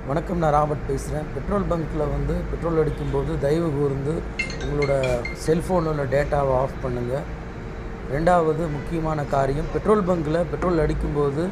வணக்கம் நான் ராபர்ட் பேசுகிறேன் பெட்ரோல் பங்க்கில் வந்து பெட்ரோல் அடிக்கும்போது தயவு கூர்ந்து உங்களோட செல்ஃபோனோட டேட்டாவை ஆஃப் பண்ணுங்கள் ரெண்டாவது முக்கியமான காரியம் பெட்ரோல் பங்க்கில் பெட்ரோல் அடிக்கும்போது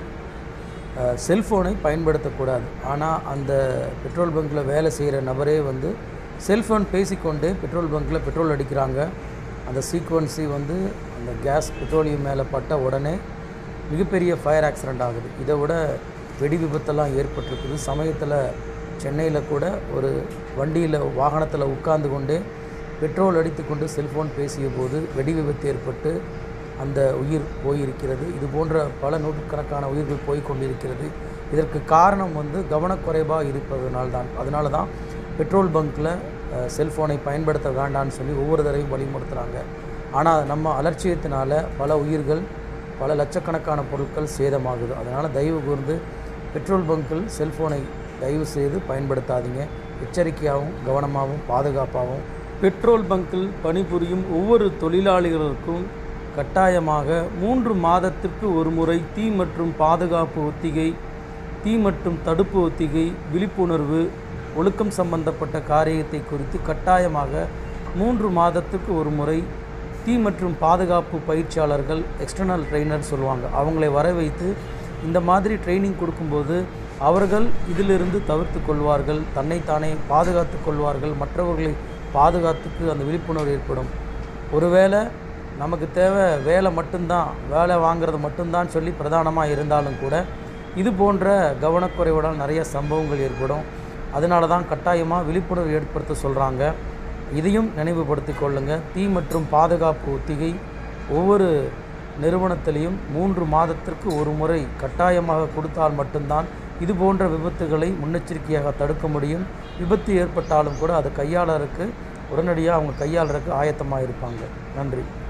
அஹ், செல்ஃபோனை பயன்படுத்தக்கூடாது ஆனால் அந்த பெட்ரோல் பங்க்கில் வேலை செய்கிற நபரே வந்து செல்ஃபோன் பேசிக்கொண்டே பெட்ரோல் பங்க்கில் பெட்ரோல் அடிக்கிறாங்க அந்த சீக்வன்சி வந்து அந்த கேஸ் பெட்ரோலியம் மேலே பட்ட உடனே மிகப்பெரிய ஃபயர் ஆக்சிடெண்ட் ஆகுது இதை விட வெடி விபத்தெல்லாம் ஏற்பட்டிருக்குது சமயத்தில் சென்னையில் கூட ஒரு வண்டியில் வாகனத்தில் உட்கார்ந்து கொண்டே பெட்ரோல் அடித்துக்கொண்டு செல்ஃபோன் பேசிய போது வெடி விபத்து ஏற்பட்டு அந்த உயிர் போயிருக்கிறது இது போன்ற பல நூற்றுக்கணக்கான உயிர்கள் போய் கொண்டிருக்கிறது இதற்கு காரணம் வந்து கவனக்குறைவாக இருப்பதனால்தான் தான் அதனால தான் பெட்ரோல் பங்க்கில் செல்ஃபோனை பயன்படுத்த வேண்டாம்னு சொல்லி ஒவ்வொரு தடவையும் வலியுறுத்துகிறாங்க ஆனால் நம்ம அலட்சியத்தினால பல உயிர்கள் பல லட்சக்கணக்கான பொருட்கள் சேதமாகுது அதனால் தயவு கூர்ந்து பெட்ரோல் பங்கில் செல்ஃபோனை தயவு செய்து பயன்படுத்தாதீங்க எச்சரிக்கையாகவும் கவனமாகவும் பாதுகாப்பாகவும் பெட்ரோல் பங்கில் பணிபுரியும் ஒவ்வொரு தொழிலாளிகளுக்கும் கட்டாயமாக மூன்று மாதத்திற்கு ஒரு முறை தீ மற்றும் பாதுகாப்பு ஒத்திகை தீ மற்றும் தடுப்பு ஒத்திகை விழிப்புணர்வு ஒழுக்கம் சம்பந்தப்பட்ட காரியத்தை குறித்து கட்டாயமாக மூன்று மாதத்துக்கு ஒரு முறை தீ மற்றும் பாதுகாப்பு பயிற்சியாளர்கள் எக்ஸ்டர்னல் ட்ரெயினர் சொல்லுவாங்க அவங்களை வர வைத்து இந்த மாதிரி ட்ரைனிங் கொடுக்கும்போது அவர்கள் இதிலிருந்து தவிர்த்து கொள்வார்கள் தன்னைத்தானே பாதுகாத்து கொள்வார்கள் மற்றவர்களை பாதுகாத்துக்கு அந்த விழிப்புணர்வு ஏற்படும் ஒருவேளை நமக்கு தேவை வேலை மட்டும்தான் வேலை வாங்குறது மட்டும்தான் சொல்லி பிரதானமாக இருந்தாலும் கூட இது போன்ற கவனக்குறைவுடன் நிறைய சம்பவங்கள் ஏற்படும் அதனால தான் கட்டாயமாக விழிப்புணர்வு ஏற்படுத்த சொல்கிறாங்க இதையும் நினைவுபடுத்திக் கொள்ளுங்க தீ மற்றும் பாதுகாப்பு ஒத்திகை ஒவ்வொரு நிறுவனத்திலையும் மூன்று மாதத்திற்கு ஒரு முறை கட்டாயமாக கொடுத்தால் மட்டும்தான் இது போன்ற விபத்துகளை முன்னெச்சரிக்கையாக தடுக்க முடியும் விபத்து ஏற்பட்டாலும் கூட அதை கையாளருக்கு உடனடியாக அவங்க கையாளருக்கு ஆயத்தமாக இருப்பாங்க நன்றி